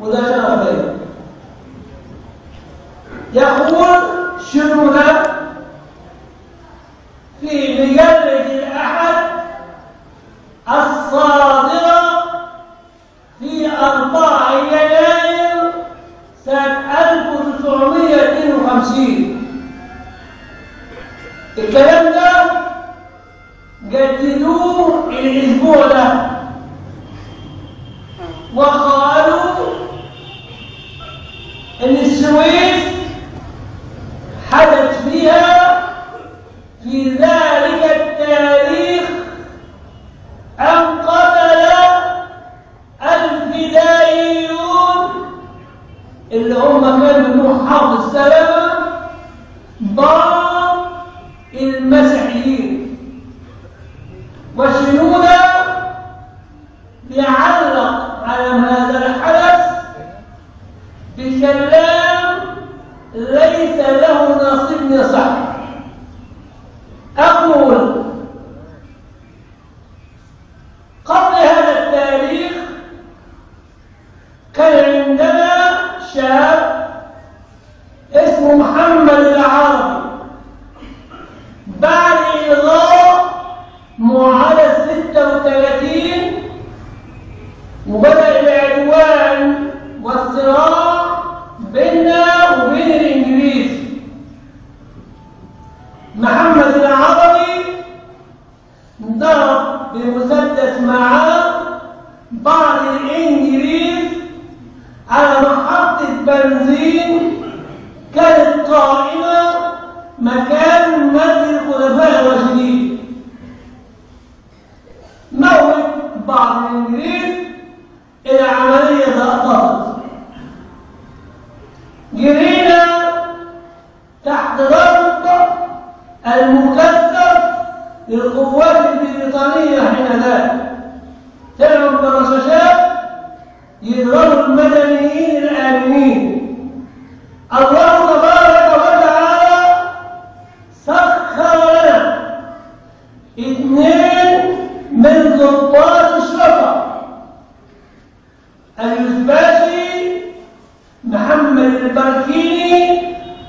وده شرف ليا يقول شنو ده في مجلة الأحد الصادرة في أربعة يناير سنة 1952 الكلام ده جددوه الأسبوع ده وقالوا إن السويس حدث فيها في ذلك التاريخ أن قتل الفدائيون اللي هم كانوا من حافظ السلامة بعض المسيحيين وشنودة بيعلق على هذا الحدث بكلام ليس له نصيب يصح أقول قبل هذا التاريخ كان عندنا شاب اسمه محمد العربي بعد إلغاء معاهدة 36 وبدأ العدوان والصراع بيننا وبين الإنجليز محمد العربي ضرب بمسدس معاه بعض الإنجليز على محطة بنزين كانت قائمة مكان مسجد الخلفاء الراشدين موت بعض الإنجليز العملية تأخرت جرينا تحت ضغط المكثف للقوات البريطانية حينذاك طلعوا برشاشات يضربوا المدنيين الآمنين الله تبارك وتعالى سخر لنا اثنين من ضباط الشرطة اليوسباشي محمد البركيني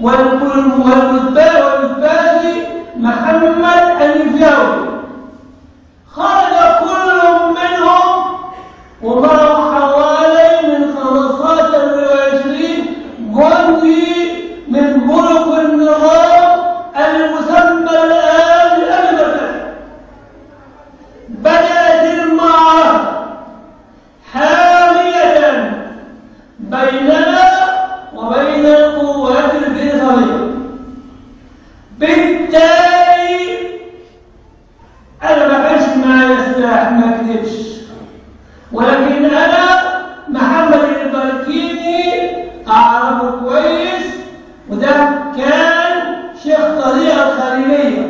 واليوسباشي محمد الفياوي خرج كل منهم ومعه حوالي من 15 ل 20 جندي من ملك النظام المسمى الآن الأمريكي بدأت المعركة حامية بيننا وبين القوات البريطانية بالتالي أنا ما كانش معايا سلاح ما كذبش ولكن أنا محمد البركيني أعرفه كويس وده كان شيخ طريقة الخليلية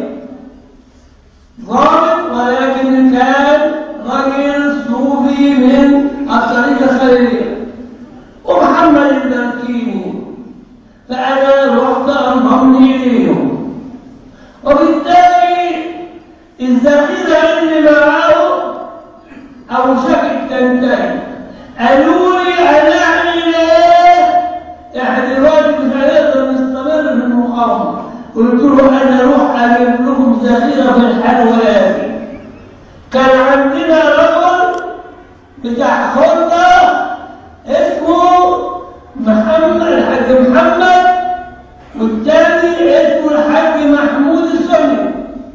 ضابط ولكن كان رجل صوفي من الطريقة الخليلية ومحمد البركيني فأنا رحت أنضم إليهم وبالتالي الذخيرة اللي معاه أو شكل تنتهي قالوا لي هنعمل إيه؟ إحنا دلوقتي مش هنقدر نستمر في المقاومة قلت له أنا أروح أجيب لكم ذخيرة في الحال والآتي كان عندنا رجل بتاع خلطة اسمه محمد الحاج محمد والتاني اسمه الحاج محمود السني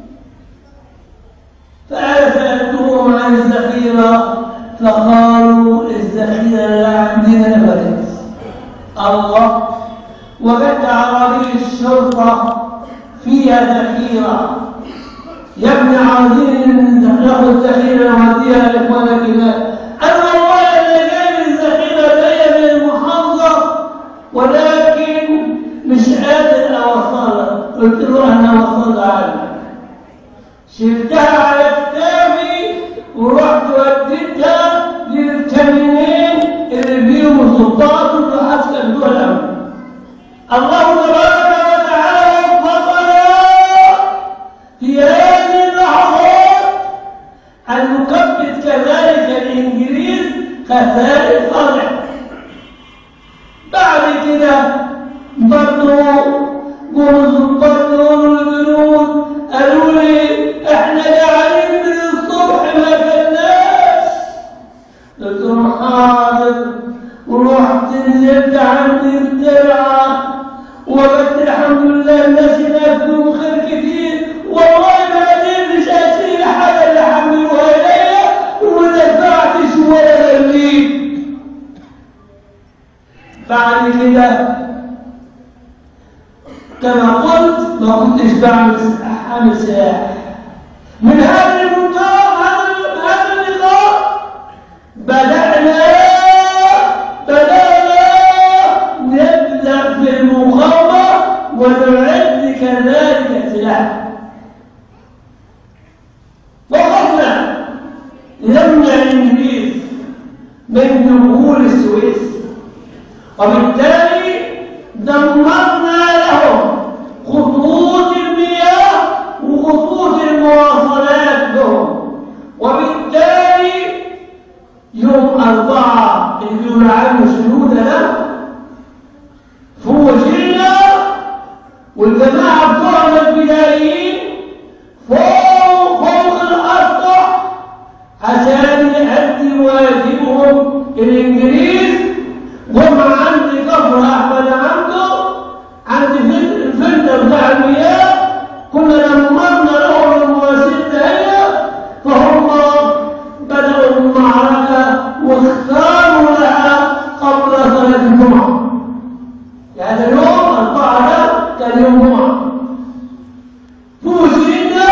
فأنا سألتهم عن الذخيرة فقالوا الذخيرة اللي عندنا نفذت الله وجدت عربي الشرطة فيها ذخيرة يا ابن عاوزين ناخد الذخيرة نوديها لإخوانك هناك أنا والله أنا جايب الذخيرة جاية من المحافظة ولكن مش قادر أوصلها قلت له أنا أوصلها عنك شلتها على كتافي ورحت وديتها للكمينين اللي فيهم الضباط اللي حسن دول الأمن الله تبارك وتعالى فضل في هذه اللحظات أن نكبد كذلك الإنجليز كذلك صالح برضه قوموا الضباط دول الجنود قالوا لي احنا جعانين من الصبح ما كناش قلت لهم حاضر ورحت نزلت عندي الدرعه وقلت الحمد لله الناس هناك فيهم خير كتير والله ما قدرتش اشيل حاجه اللي حملوها الي وما دفعتش ولا مليم بعد كده كما قلت ما كنتش بعمل حامل سلاح من هذه المنطقه هذا هذا اللقاء بدانا بدانا نبدا في المقاومه ونعد كذلك سلاح وقفنا نمنع الانجليز من دخول السويس وبالتالي دمرنا لهم خطوط المياه وخطوط المواصلات لهم وبالتالي يوم أربعة اللي يلعنوا شهودنا فوجئنا والجماعة بتوعنا البدائيين فوق فوق الأسطح عشان يأدي واجبهم الإنجليز هم عندي كفر أحمد عنده عندي الفلتر بتاع المياه كنا دمرنا لهم المواسير هي فهم بدأوا المعركة واختاروا لها قبل صلاة الجمعة يعني اليوم أربعة ده كان يوم جمعة فوجئنا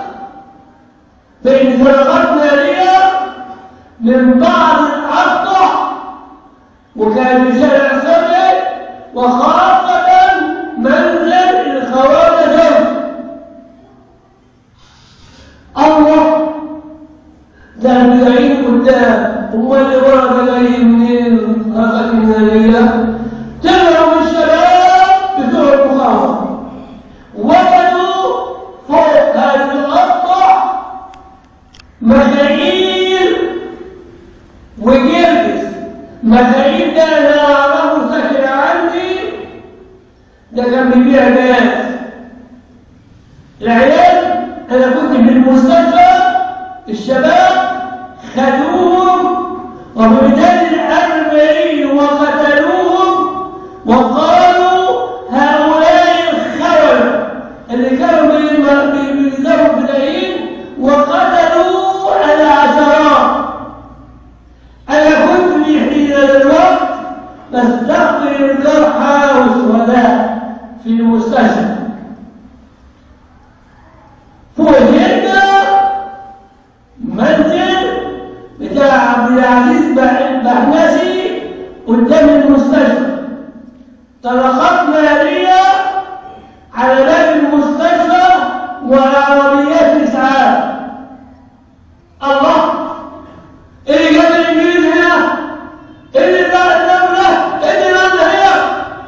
بين فرقات نارية من بعض الأسطح وكان في شارع سبعي وخاصة منزل الخوارج الله ده البدعين قدام هو اللي ورا ده جاي منين رقم النارية طلعوا الشباب بتوع المقاومة وجدوا فوق هذه الأسطح مشاهير وجلبس مشاهير ده انا اعرفه ساكن عندي ده كان بيبيع جاز العيال انا كنت في المستشفى الشباب خدوهم وبمثال الأربعين وقتلوهم وقالوا هؤلاء الخول اللي كانوا بيزروا في العين وقتلوا العشرات أنا كنت في حين الوقت بستقبل الجرحى والشهداء في المستشفى فوجئنا منزل بتاع عبد العزيز بحنسي قدام المستشفى طلقات نارية على باب المستشفى وعربيات إسعاف الله اللي جاب الإنجليز هنا اللي بقى الدولة اللي بقى هنا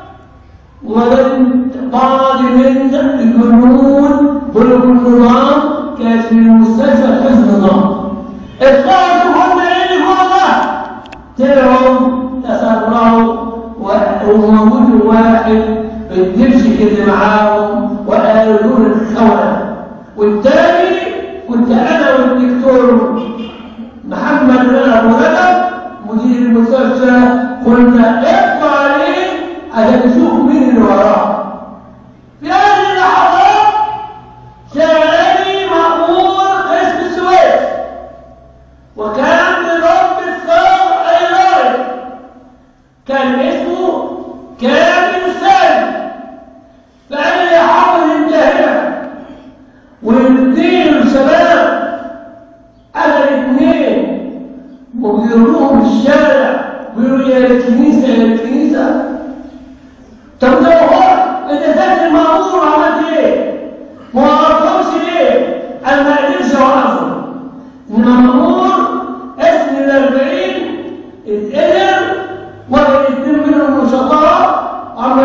ومن بعض من الجنود بلوك النظام كانت في المستشفى حفظ النظام اطلعوا هم اللي فوق طلعوا تسرعوا وموجود واحد الدبش كده معاهم وقالوا دول الخونة والتاني كنت انا والدكتور محمد ابو رجب مدير المستشفى قلنا اقطع عليه عشان نشوف مين اللي وراه في هذه اللحظات شغلني مأمور قسم السويس وكان برب الثور ايلوري كان اسمه كامل سالم فقال لي حافظ الجاهلة والاثنين الشباب انا الاثنين وبيروحوا في الشارع بيقولوا يا الكنيسه يا الكنيسه طب ده هو انت فاكر المأمور عملت ايه؟ ما وقفهمش ليه؟ انا ما قدرش اوقفهم المأمور اسم الاربعين اتقدر ولا الاثنين منهم شطاره عم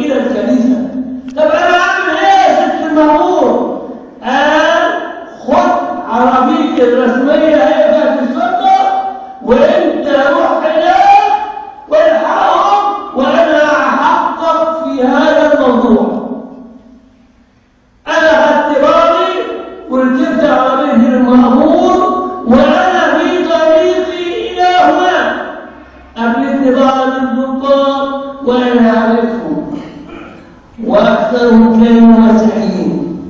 إلى الكنيسة طب أنا أعمل إيه يا ست المأمور؟ قال خد عربيتي الرسمية هي بتاعت الشرطة وأنت روح هناك والحقهم وأنا هحقق في هذا الموضوع أنا خدت بعضي وركبت عربية المأمور وأنا في طريقي إلى هناك قابلتني بعض الضباط وأنا أعرفهم وأكثرهم كانوا مسيحيين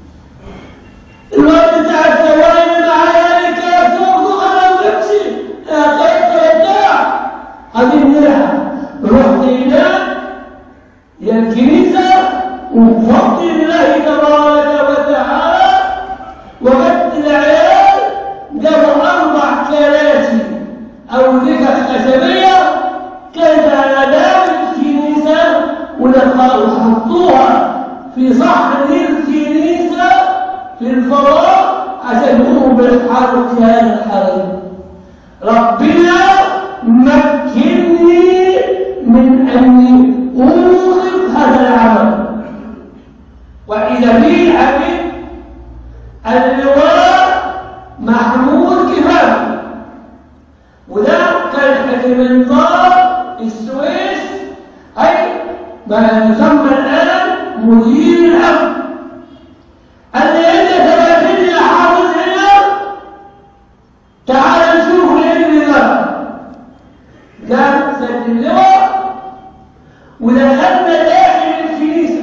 الوقت بتاع السواق اللي معايا كانت تاخده أنا ونفسي كنت بتاع هذه منيحة رحت هناك يا الكنيسة وبفضل الله تبارك وتعالى وجدت العيال جابوا أربع كراسي أو دكك خشبية كانت على باب الكنيسة وحطوها في صحن الكنيسة في الفضاء عشان يقوموا بالحرب في هذا الحرب ربنا مكنني من أني أوقف هذا العمل وإذا في الحبيب اللواء محمود كفاف وده كان من دار السويس أي ما يسمى الآن مدير الأمن قال لي أنت تبعتني يا حافظ هنا تعال نشوف الابن ده جاب سد اللواء ودخلنا داخل الكنيسة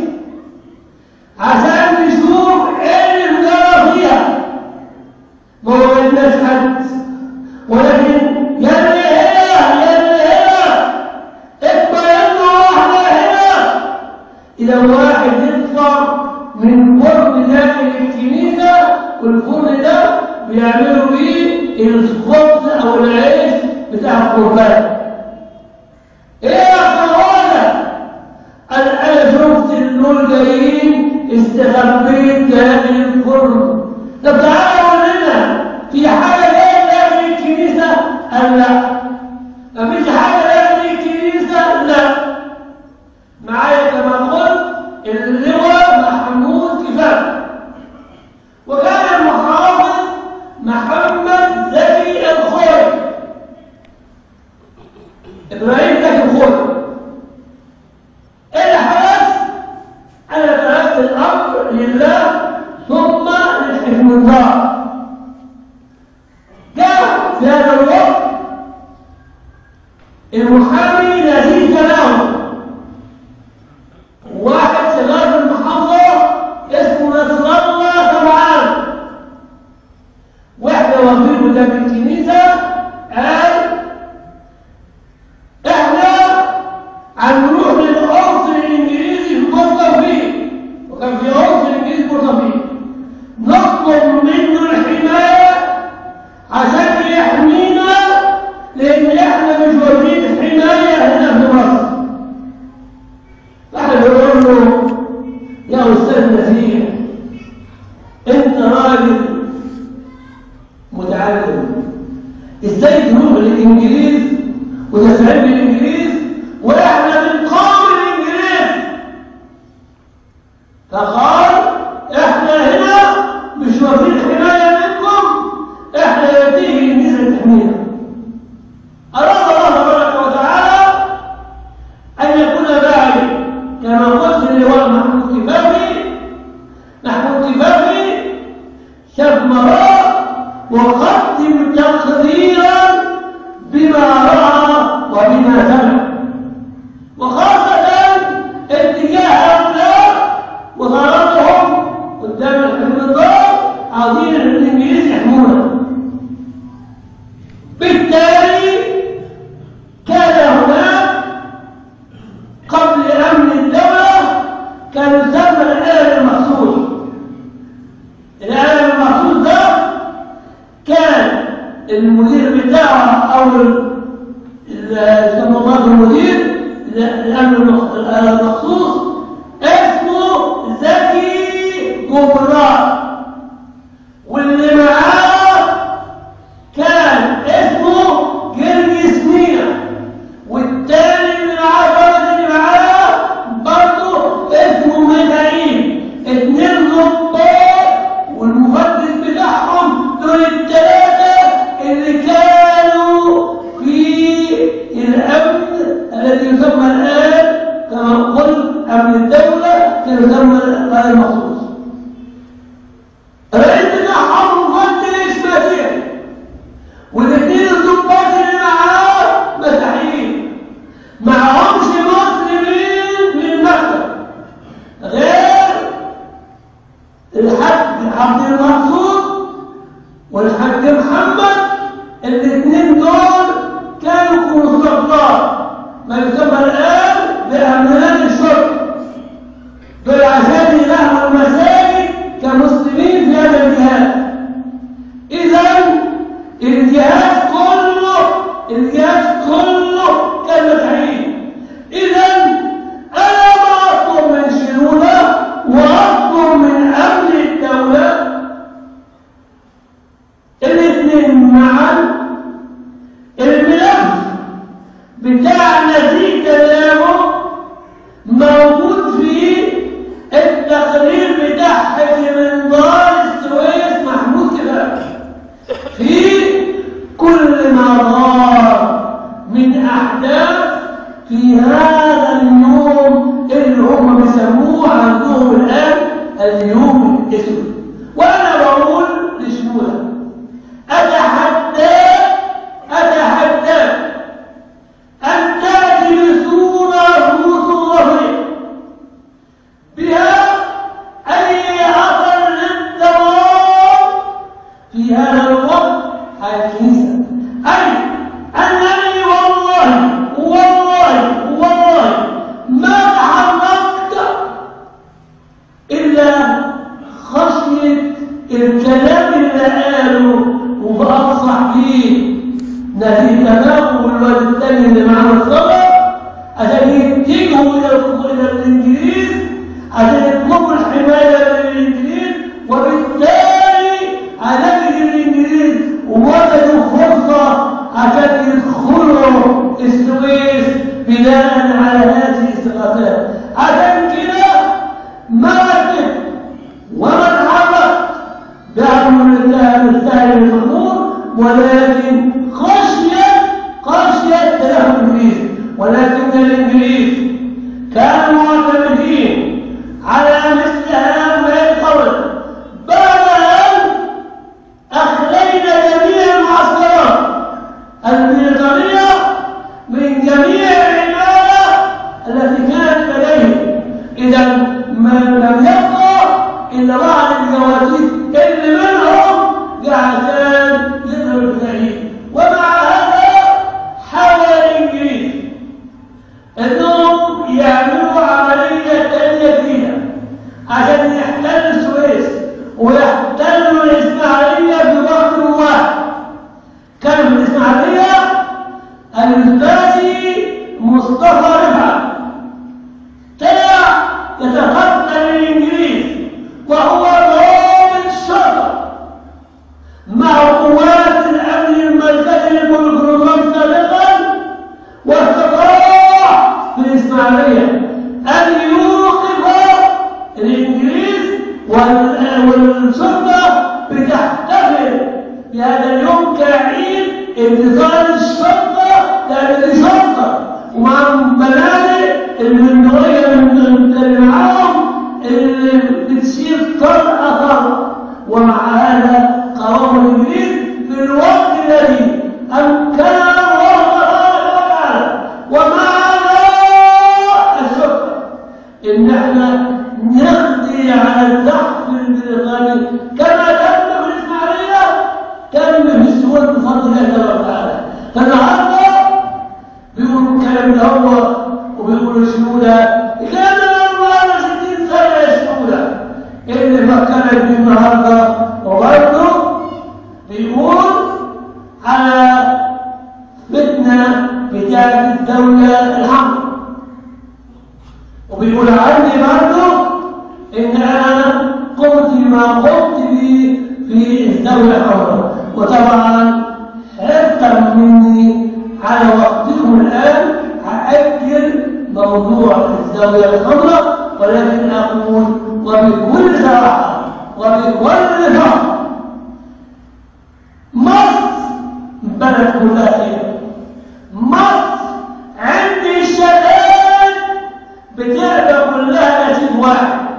عشان نشوف ايه اللي جرى فيها ما هو الناس حد ولكن يا اللي هنا يا اللي هنا اطمئنوا واحدة هنا إذا واحد يطلع من فرن داخل الكنيسة والفرن ده بيعملوا بيه الخبز أو العيش بتاع القربان إيه يا أخوانا؟ قال أنا شفت النور جايين استخبيت داخل الفرن طب تعالوا قول لنا في حاجة جاية داخل الكنيسة؟ قال لا مفيش حاجة داخل الكنيسة؟ لا معايا كما قلت اللواء محمود كفاف وكان المحافظ محمد زكي الخوي ابراهيم زكي الخوي ايه اللي حدث؟ انا تركت الامر لله ثم لحكم الله جاء في هذا الوقت المحامي نزيد له واحد شغال في المحافظة اسمه نصر الله سمعان واحدة وظيفة ده في الكنيسة قال احنا هنروح للعنصر الانجليزي في مرتفين وكان في عنصر انجليزي في مرتفين نطلب منه الحماية عشان يحمينا لان احنا مش واخدين حماية هنا في مصر فاحنا بنقول له يا استاذ نزيه انت راجل متعلم ازاي تروح للانجليز وتستعين بالانجليز واحنا بنقاوم الانجليز فقال احنا هنا مش واخدين حمايه منكم احنا يأتيه الانجليز لتحمينا اراد الله تبارك وتعالى أن يكون باعي كما قلت للواء محمود كفافي محمود كفافي شاف مراه وقدم تقديرا بما رأى وبما سمع وخاصة اتجاه هؤلاء وطلبهم قدام الحمضاء عاوزين الانجليز يحمونا بالتالي كان هناك قبل أمن الدولة كان يسمى الآلة المخصوص الآلة المخصوص ده كان المدير بتاعه أو يسمى الله المدير الأمن الآلة المخصوص اسمه زكي جبران واللي معاه كان اسمه جرجس مينا والتاني من العشرة اللي معاه برضه اللي يسمى غير مخصوص الرئيس بتاعهم مفتش مسيحي والاثنين الضباط اللي معاه مسيحيين معهمش مسلمين من مكة غير الحاج عبد المقصود والحاج محمد الاثنين دول كانوا كونسلطات ما يسمى الان بامنان الشرطه دول عشان يلهوا المساجد كمسلمين في هذا الجهاد اذا الجهاد كله الجهاد كله كان مسيحيين اذا انا ما اطلب من شنوده واطلب من امن الدوله الاثنين معا الملف بتاع نزيد تداوم موجود في التقرير بتاع حكم دار السويس محمود كفاف في كل ما دار من احداث في هذا اليوم اللي هم بيسموه عندهم الان اليوم الاسود وانا بقول لشنوده اتحدى اتحدى ان تاتي بصوره رؤوس ظهريه بها اي اثر للدوام في هذا الوقت حديثا اي انني والله والله والله ما تحركت الا خشيه الكلام اللي قاله وبأنصح فيه نتيجة تناقض الواد الثاني اللي معاه الصبر عشان يتجهوا إلى إلى الإنجليز عشان يطلبوا الحماية من الإنجليز وبالتالي هنجد الإنجليز وجدوا فرصة عشان يدخلوا السويس بناء على هذه الثقافات عشان كده ما ركب وما اتحرك بأمر الله المستعين الأمور ولكن خشية خشية تلهم الإنجليز ولكن الإنجليز كانوا معتمدين على مثل هذا القول بعد أن أخلينا جميع المعسكرات الميليتارية من جميع العبادة التي كانت لديهم إذا ما لم يبقى إلا بعض الجواسيس اللي منهم عشان يظهر التغيير ومع هذا حاول الإنجليز إنهم يعملوا عملية تانية فيها عشان يحتلوا السويس ويحتلوا الإسماعيلية في وقت واحد كان في الإسماعيلية الأستاذي مصطفى رفعت طلع يتخطى للإنجليز وهو ضابط شرطة مع قوات الأمن المركزي للميكروفون سابقا واستطاع في الإسماعيلية أن يوقف الإنجليز وال- والشرطة بتحتفل بهذا اليوم كعيد انتصار الشرطة لأن دي شرطة ومع المبادئ البندقية اللي معاهم اللي بتشير طرق طرق ومع هذا قرار الإنجليز في الوقت الذي أمكن الله تبارك وتعالى ومعنا الشرطة إن احنا نقضي على الزحف البريطاني كما تم في الإسماعيلية تم في السويد بفضل الله تبارك وتعالى فالنهارده بيقولوا الكلام ده هو وبيقولوا شنو ده كان الله 60 سنة يا شنو ده اللي فكرت بيه النهارده وبرضه بيقول على فتنة بتاعت الدولة الحمراء وبيقول عني برضه ان انا قمت بما قمت به في الدولة الحمراء وطبعا حرصا مني على وقتكم الان هأجل موضوع الزاوية الحمراء ولكن اقول وبكل صراحة وبكل فخر مصر بلد كلها خير مصر عند الشباب بتعمل كلها نتيجة واحد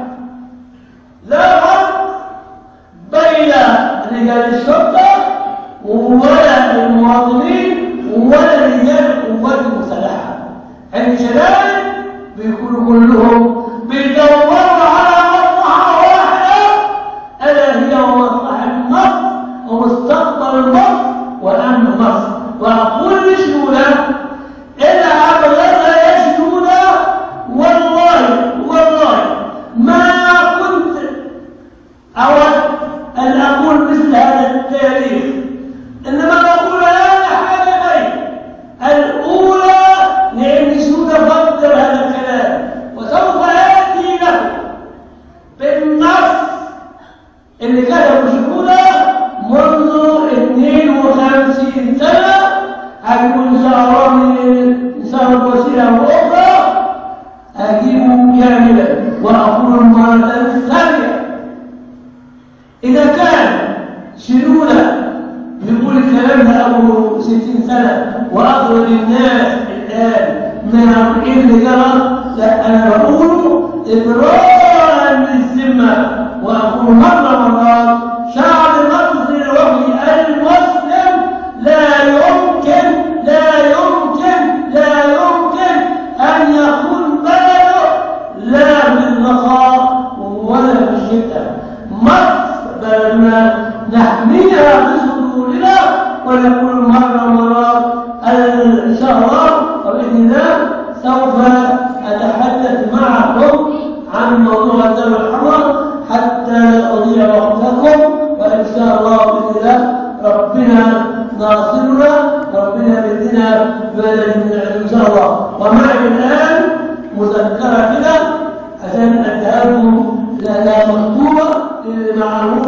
بيكونوا كلهم بيدوروا على مصلحة واحدة ألا هي مصلحة مصر ومستقبل مصر وأمن مصر وأقول بسهولة إذا أبغض يسجون والله والله ما كنت أود أن أقول مثل هذا التاريخ إنما أقول هذا حاجتين الأولى لأن سود فكر هذا الكلام وسوف يأتي له بالنص اللي كتبوا شهودة منذ 52 سنة هيكون إن شاء الله من إنسان الوسيلة الأخرى أجيب كاملا وأقول المرة الثانية إذا كان شنودة بيقول الكلام ده أبو 60 سنة وأغلب الناس الآن من أربعين اللي جرى لا أنا بقول إبراء للذمة وأقول مرة مرات شعب مصر الوفي المسلم لا يمكن لا يمكن لا يمكن أن يكون بلده لا بالرخاء ولا بالشدة مصر بلدنا نحميها بصدورنا ونقول مرة مرات إن شاء الله وبإذن الله سوف أتحدث معكم عن موضوع الدم الحمراء حتى لا أضيع وقتكم وإن شاء الله بإذن الله ربنا ناصرنا ربنا بدنا بلد إن شاء الله ومعي الآن مذكرة كده عشان أديها لكم لأنها مكتوبة للمعلومة